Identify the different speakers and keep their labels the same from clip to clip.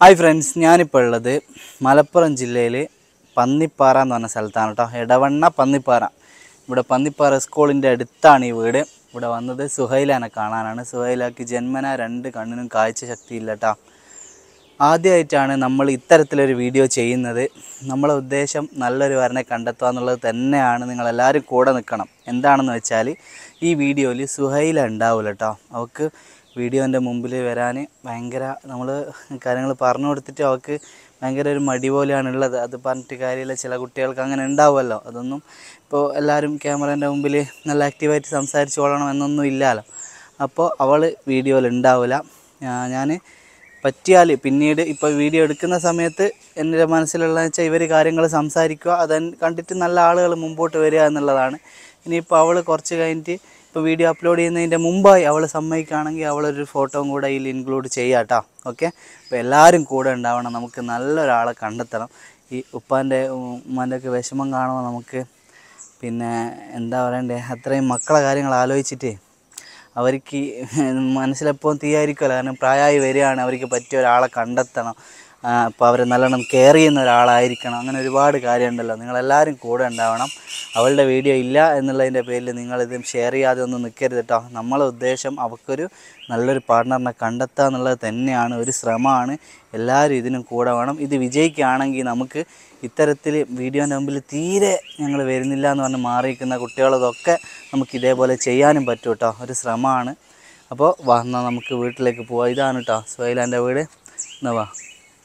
Speaker 1: Hi friends ഞാനിപ്പോൾ ഉള്ളത് മലപ്പുറം ജില്ലയിൽ പന്നിപ്പാറ എന്ന് പറഞ്ഞ സ്ഥലത്താണ് കേട്ടോ എടവണ്ണ പന്നിപ്പാറ ഇവിടെ പന്നിപ്പാറ സ്കൂളിൻ്റെ അടുത്താണ് ഈ വീട് ഇവിടെ വന്നത് സുഹൈലാനെ കാണാനാണ് സുഹൈലാക്ക് ജന്മന രണ്ട് കണ്ണിനും കാഴ്ച ശക്തിയില്ല കേട്ടോ ആദ്യമായിട്ടാണ് നമ്മൾ ഇത്തരത്തിലൊരു വീഡിയോ ചെയ്യുന്നത് നമ്മളെ ഉദ്ദേശം നല്ലൊരു വരനെ കണ്ടെത്തുക എന്നുള്ളത് തന്നെയാണ് നിങ്ങളെല്ലാവരും കൂടെ നിൽക്കണം എന്താണെന്ന് വെച്ചാൽ ഈ വീഡിയോയിൽ സുഹൈല ഉണ്ടാവില്ല കേട്ടോ അവൾക്ക് വീഡിയോൻ്റെ മുമ്പിൽ വരാൻ ഭയങ്കര നമ്മൾ കാര്യങ്ങൾ പറഞ്ഞു കൊടുത്തിട്ട് അവൾക്ക് ഭയങ്കര ഒരു മടി പോലെയാണ് ഉള്ളത് അത് പറഞ്ഞിട്ട് കാര്യമില്ല ചില കുട്ടികൾക്ക് അങ്ങനെ ഉണ്ടാവുമല്ലോ അതൊന്നും ഇപ്പോൾ എല്ലാവരും ക്യാമറേൻ്റെ മുമ്പിൽ നല്ല ആക്റ്റീവായിട്ട് സംസാരിച്ച് കൊള്ളണം എന്നൊന്നും ഇല്ലല്ലോ അപ്പോൾ അവൾ വീഡിയോയിൽ ഉണ്ടാവില്ല ഞാൻ പറ്റിയാൽ പിന്നീട് ഇപ്പോൾ വീഡിയോ എടുക്കുന്ന സമയത്ത് എൻ്റെ മനസ്സിലുള്ളതെന്ന് വെച്ചാൽ ഇവർ കാര്യങ്ങൾ സംസാരിക്കുക അത് കണ്ടിട്ട് നല്ല ആളുകൾ മുമ്പോട്ട് വരിക എന്നുള്ളതാണ് ഇനിയിപ്പോൾ അവൾ കുറച്ച് കഴിഞ്ഞിട്ട് ഇപ്പോൾ വീഡിയോ അപ്ലോഡ് ചെയ്യുന്നതിൻ്റെ മുമ്പായി അവൾ സമ്മതിക്കുകയാണെങ്കിൽ അവളൊരു ഫോട്ടോയും കൂടെ ഇതിൽ ഇൻക്ലൂഡ് ചെയ്യാം കേട്ടോ ഓക്കെ അപ്പോൾ എല്ലാവരും കൂടെ ഉണ്ടാവണം നമുക്ക് നല്ലൊരാളെ കണ്ടെത്തണം ഈ ഉപ്പാൻ്റെ ഉമ്മാൻ്റെ ഒക്കെ വിഷമം കാണുമ്പോൾ നമുക്ക് പിന്നെ എന്താ പറയണ്ടേ അത്രയും മക്കളെ കാര്യങ്ങൾ ആലോചിച്ചിട്ട് അവർക്ക് മനസ്സിലെപ്പോഴും തീയായിരിക്കുമല്ലോ കാരണം പ്രായമായി വരികയാണ് അവർക്ക് പറ്റിയ ഒരാളെ കണ്ടെത്തണം അപ്പോൾ അവരെ നല്ലോണം കെയർ ചെയ്യുന്ന ഒരാളായിരിക്കണം അങ്ങനെ ഒരുപാട് കാര്യമുണ്ടല്ലോ നിങ്ങളെല്ലാവരും കൂടെ ഉണ്ടാവണം അവളുടെ വീഡിയോ ഇല്ല എന്നുള്ളതിൻ്റെ പേരിൽ നിങ്ങളിത് ഷെയർ ചെയ്യാതെ ഒന്നും നിൽക്കരുത് കേട്ടോ നമ്മളെ ഉദ്ദേശം അവൾക്കൊരു നല്ലൊരു പാർട്ട്ണറിനെ കണ്ടെത്തുക എന്നുള്ളത് തന്നെയാണ് ഒരു ശ്രമമാണ് എല്ലാവരും ഇതിനും കൂടെ വേണം ഇത് വിജയിക്കുകയാണെങ്കിൽ നമുക്ക് ഇത്തരത്തിൽ വീഡിയോൻ്റെ മുമ്പിൽ തീരെ ഞങ്ങൾ വരുന്നില്ല എന്ന് പറഞ്ഞ് മാറിയിരിക്കുന്ന കുട്ടികളതൊക്കെ നമുക്ക് ഇതേപോലെ ചെയ്യാനും പറ്റും കേട്ടോ ഒരു ശ്രമമാണ് അപ്പോൾ വാ എന്നാൽ നമുക്ക് വീട്ടിലേക്ക് പോവാം ഇതാണ് കേട്ടോ സ്വൈലാൻ്റെ വീട് എന്നാ വാ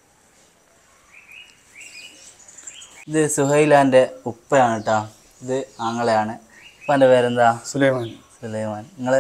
Speaker 1: ഇത് സുഹൈലാൻ്റെ ഉപ്പയാണ് കേട്ടോ ഇത് ആങ്ങളെയാണ് ഉപ്പാൻ്റെ പേരെന്താ
Speaker 2: സുലൈമാൻ
Speaker 1: സുലൈമാൻ നിങ്ങൾ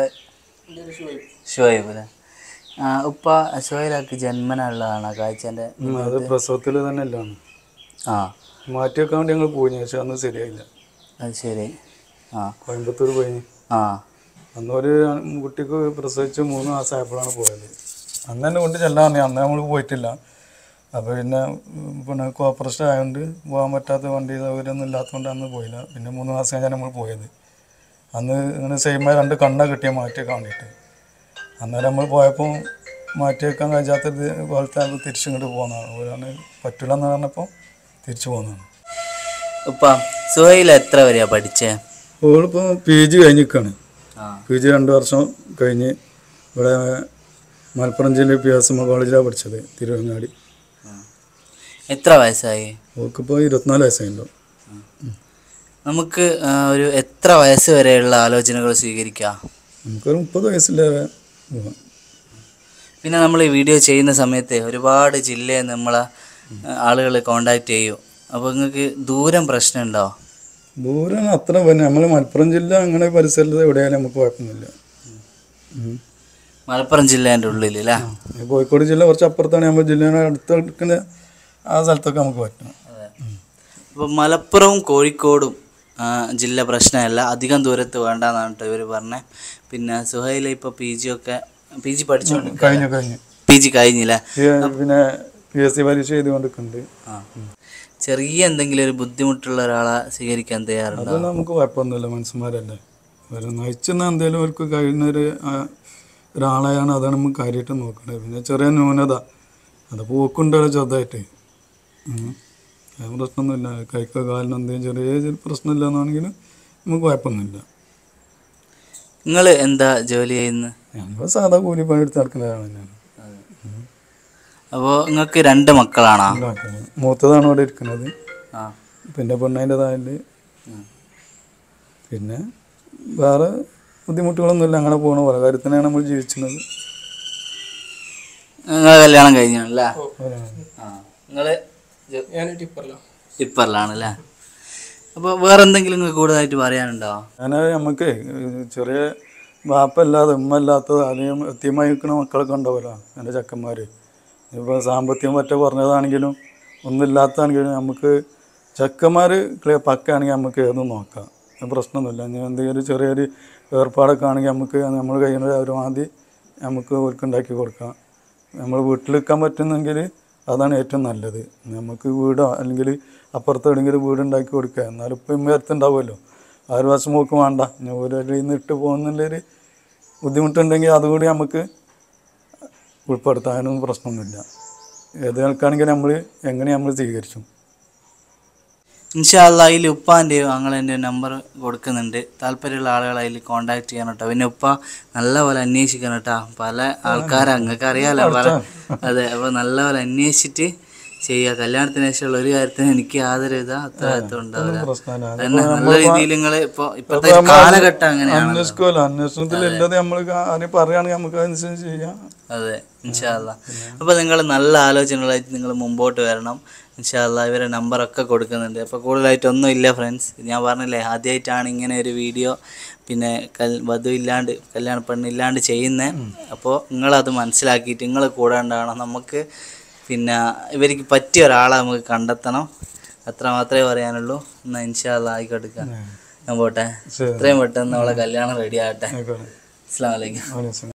Speaker 1: ഷുഹൈബ് അല്ലേ ആ, ഉപ്പ ഷുഹൈലാക്ക് ജന്മന ഉള്ളതാണ് കാഴ്ചൻ്റെ
Speaker 2: ഉം, അത് പ്രസവത്തിൽ തന്നെ അല്ലാണ്
Speaker 1: ആ
Speaker 2: മാറ്റി വെക്കാൻ വേണ്ടി ഞങ്ങൾ പോയി പക്ഷെ അന്ന് ശരിയായില്ല
Speaker 1: അത് ശരി ആ
Speaker 2: കോയമ്പത്തൂർ പോയി
Speaker 1: ആ
Speaker 2: അന്ന് ഒരു കുട്ടിക്ക് പ്രസവിച്ച് മൂന്ന് മാസം ആയപ്പോഴാണ് പോയത് അന്ന് തന്നെ കൊണ്ട് ചെല്ലാൻ പറഞ്ഞു അന്ന് നമ്മൾ പോയിട്ടില്ല അപ്പോൾ പിന്നെ ഉം, പിന്നെ കോപ്പറേഷൻ ആയതുകൊണ്ട് പോകാൻ പറ്റാത്ത വണ്ടി സൗകര്യമൊന്നും ഇല്ലാത്തതുകൊണ്ട് അന്ന് പോയില്ല പിന്നെ മൂന്ന് മാസം കഴിഞ്ഞാൽ നമ്മൾ പോയത് അന്ന് ഇങ്ങനെ സെയിമായി രണ്ട് കണ്ണ കിട്ടിയ മാറ്റി വെക്കാൻ വേണ്ടിയിട്ട് അന്നേരം നമ്മൾ പോയപ്പോൾ മാറ്റി വെക്കാൻ കഴിയാത്തത് പോലത്തെ അത് തിരിച്ചിങ്ങോട്ട് പോകുന്നതാണ് ഓരോന്ന് പറ്റില്ല എന്ന് പറഞ്ഞപ്പോൾ തിരിച്ചു പോകുന്നതാണ്
Speaker 1: ഉപ്പ സുഹൈൽ എത്ര വരെയാ പഠിച്ചേ
Speaker 2: ഓളിപ്പോൾ പി ജി കഴിഞ്ഞിരിക്കുകയാണ്
Speaker 1: ആ
Speaker 2: പി ജി രണ്ട് വർഷം കഴിഞ്ഞ് ഇവിടെ മലപ്പുറം ജില്ലയിൽ പി എസ് എം കോളേജിലാണ് പഠിച്ചത് തിരുവങ്ങാടി
Speaker 1: എത്ര വയസ്സായി
Speaker 2: ഓക്കിപ്പോൾ ഇരുപത്തിനാല് വയസ്സായിട്ടുണ്ടോ
Speaker 1: നമുക്ക് ആ, ഒരു എത്ര വയസ്സ് വരെയുള്ള ആലോചനകൾ സ്വീകരിക്കാം
Speaker 2: നമുക്കൊരു മുപ്പത് വയസ്സിലേറെ പോകാം
Speaker 1: പിന്നെ നമ്മൾ ഈ വീഡിയോ ചെയ്യുന്ന സമയത്ത് ഒരുപാട് ജില്ലയിൽ നമ്മളെ ആളുകൾ കോണ്ടാക്ട് ചെയ്യും അപ്പോൾ നിങ്ങൾക്ക് ദൂരം പ്രശ്നമുണ്ടോ
Speaker 2: ദൂരം അത്ര പിന്നെ നമ്മൾ മലപ്പുറം ജില്ല അങ്ങനെ പരിസരത്ത് എവിടെയായാലും നമുക്ക് കുഴപ്പമൊന്നുമില്ല ഉം.
Speaker 1: മലപ്പുറം ജില്ലേൻ്റെ ഉള്ളിൽ അല്ലേ
Speaker 2: ഈ കോഴിക്കോട് ജില്ല കുറച്ച് അപ്പുറത്താണ് നമ്മൾ ജില്ലയുടെ അടുത്ത് എടുക്കുന്ന ആ സ്ഥലത്തൊക്കെ നമുക്ക് പറ്റും
Speaker 1: അപ്പോൾ മലപ്പുറവും കോഴിക്കോടും ആ, ജില്ല പ്രശ്നമല്ല അധികം ദൂരത്ത് വേണ്ടെന്നാണ് കേട്ടോ ഇവർ പറഞ്ഞത് പിന്നെ സുഹൈല ഇപ്പോൾ പി ജി ഒക്കെ പി ജി പഠിച്ചോണ്ട്
Speaker 2: കഴിഞ്ഞു കഴിഞ്ഞു
Speaker 1: പി ജി കഴിഞ്ഞില്ലേ
Speaker 2: ഈ പിന്നെ പി എസ് സി പരീക്ഷ ചെയ്തുകൊണ്ടിരിക്കുന്നുണ്ട്
Speaker 1: ആ ചെറിയ എന്തെങ്കിലും ഒരു ബുദ്ധിമുട്ടുള്ള ഒരാളെ സ്വീകരിക്കാൻ തയ്യാറുണ്ടോ
Speaker 2: അതൊന്നും നമുക്ക് കുഴപ്പമൊന്നുമില്ല മനുഷ്യന്മാരല്ലേ അവർ നയിച്ചെന്ന എന്തെങ്കിലും അവർക്ക് കഴിയുന്നൊരു ആ, ഒരാളെയാണ് അതാണ് നമുക്ക് കാര്യമായിട്ട് നോക്കേണ്ടത് പിന്നെ ചെറിയ ന്യൂനത അത് പോക്കുണ്ടല്ലോ ചെറുതായിട്ട് ഉം. അത് പ്രശ്നമൊന്നുമില്ല കൈക്കോ കാലിനോ എന്തെങ്കിലും ചെറിയ ചെറിയ പ്രശ്നമില്ല എന്നാണെങ്കിൽ നമുക്ക് കുഴപ്പമൊന്നുമില്ല
Speaker 1: നിങ്ങൾ എന്താ ജോലി ചെയ്യുന്നത്
Speaker 2: ഞങ്ങൾ സാധാ കൂലി പണിയെടുത്ത് നടക്കുന്നതാണ് ഞാൻ
Speaker 1: അപ്പോൾ നിങ്ങൾക്ക് രണ്ട് മക്കളാണോ
Speaker 2: ഉണ്ടാക്കുന്നത് മൂത്തതാണ് ഇവിടെ ഇരിക്കുന്നത്
Speaker 1: ആ
Speaker 2: പിന്നെ പെണ്ണതിൻ്റെ താഴെ പിന്നെ വേറെ ബുദ്ധിമുട്ടുകളൊന്നുമില്ല അങ്ങനെ പോകണം പല കാര്യത്തിനാണ് നമ്മൾ ജീവിക്കുന്നത്
Speaker 1: നിങ്ങൾ കല്യാണം കഴിഞ്ഞാണല്ലേ ആ നിങ്ങൾ ടിപ്പറിലാണല്ലേ അപ്പോൾ വേറെ എന്തെങ്കിലും നിങ്ങൾക്ക് കൂടുതലായിട്ട് പറയാനുണ്ടോ
Speaker 2: ഞാൻ നമുക്ക് ചെറിയ വാപ്പല്ലാതെ ഉമ്മ ഇല്ലാത്തത് അധികം എത്തിയമായി നിൽക്കുന്ന മക്കളൊക്കെ ഉണ്ടാവുമല്ലോ എൻ്റെ ചക്കന്മാർ ഇപ്പോൾ സാമ്പത്തികം പറ്റ കുറഞ്ഞതാണെങ്കിലും ഒന്നുമില്ലാത്തതാണെങ്കിലും നമുക്ക് ചെക്കന്മാർ ക്ലിയർ പക്കയാണെങ്കിൽ നമുക്ക് ഏതും നോക്കാം അത് പ്രശ്നമൊന്നുമില്ല ഇനി എന്തെങ്കിലും ഒരു ചെറിയൊരു ഏർപ്പാടൊക്കെ ആണെങ്കിൽ നമുക്ക് നമ്മൾ കഴിയുന്ന ഒരു ആദ്യം നമുക്ക് അവർക്ക് ഉണ്ടാക്കി കൊടുക്കാം നമ്മൾ വീട്ടിൽ നിൽക്കാൻ പറ്റുന്നെങ്കിൽ അതാണ് ഏറ്റവും നല്ലത് നമുക്ക് വീടോ അല്ലെങ്കിൽ അപ്പുറത്ത് എവിടെയെങ്കിലും വീട് ഉണ്ടാക്കി കൊടുക്കുക എന്നാലും ഇപ്പം ഇമ്മയത്ത് ഉണ്ടാവുമല്ലോ ആ ഒരു വർഷം പോക്ക് വേണ്ട ഇനി ഒരിടയിൽ നിന്ന് ഇട്ട് പോകുന്നുള്ളൊരു ബുദ്ധിമുട്ടുണ്ടെങ്കിൽ അതുകൂടി നമുക്ക് ഉൾപ്പെടുത്താനൊന്നും പ്രശ്നമൊന്നുമില്ല ഏത് കണക്കാണെങ്കിൽ നമ്മൾ എങ്ങനെ നമ്മൾ സ്വീകരിച്ചു
Speaker 1: ഇൻഷാല്ല അതിൽ ഉപ്പാൻ്റെയോ അങ്ങളെൻ്റെ നമ്പർ കൊടുക്കുന്നുണ്ട് താല്പര്യമുള്ള ആളുകൾ അതിൽ കോണ്ടാക്ട് ചെയ്യണം കേട്ടോ പിന്നെ ഉപ്പ നല്ലപോലെ അന്വേഷിക്കണം കേട്ടോ പല ആൾക്കാരെ അങ്ങക്ക് അറിയാലോ പല അതെ അപ്പോൾ നല്ലപോലെ അന്വേഷിച്ചിട്ട് ചെയ്യുക കല്യാണത്തിന് ശേഷമുള്ള ഒരു കാര്യത്തിന് എനിക്ക് യാതൊരു വിധ ഉത്തരവാദിത്വം ഉണ്ടാവില്ല
Speaker 2: പ്രശ്നമല്ല
Speaker 1: തന്നെ നല്ല രീതിയിൽ നിങ്ങൾ ഇപ്പോൾ ഇപ്പോഴത്തെ ഒരു കാലഘട്ടം അങ്ങനെയാണ്
Speaker 2: അന്വേഷിക്കുമല്ലോ അന്വേഷണത്തിൽ ഇല്ലാതെ നമ്മൾ ആരെയും പറയുകയാണെങ്കിൽ നമുക്ക് അതനുസരിച്ച് ചെയ്യാം
Speaker 1: അതെ ഇൻഷാല്ല അപ്പോൾ നിങ്ങൾ നല്ല ആലോചനകളായിട്ട് നിങ്ങൾ മുമ്പോട്ട് വരണം ഇൻഷാല്ല ഇവരെ നമ്പറൊക്കെ കൊടുക്കുന്നുണ്ട് അപ്പോൾ കൂടുതലായിട്ടൊന്നും ഇല്ല ഫ്രണ്ട്സ് ഞാൻ പറഞ്ഞില്ലേ ആദ്യമായിട്ടാണ് ഇങ്ങനെ ഒരു വീഡിയോ പിന്നെ കൽ വധു ഇല്ലാണ്ട് കല്യാണ പെണ്ണില്ലാണ്ട് ചെയ്യുന്നത് അപ്പോൾ നിങ്ങളത് മനസ്സിലാക്കിയിട്ട് നിങ്ങൾ കൂടെ ഉണ്ടാവണം നമുക്ക് പിന്നെ ഇവർക്ക് പറ്റിയ ഒരാളെ നമുക്ക് കണ്ടെത്തണം അത്ര മാത്രമേ പറയാനുള്ളൂ എന്നാൽ ഇൻഷാല്ല ആയിക്കോട്ടെ ഞാൻ പോട്ടെ
Speaker 2: ശരി
Speaker 1: എത്രയും പെട്ടെന്ന് നമ്മളെ കല്യാണം റെഡി ആകട്ടെ
Speaker 2: ആയിക്കോട്ടെ
Speaker 1: അസ്സാം വലൈക്കും
Speaker 2: ആ, yes.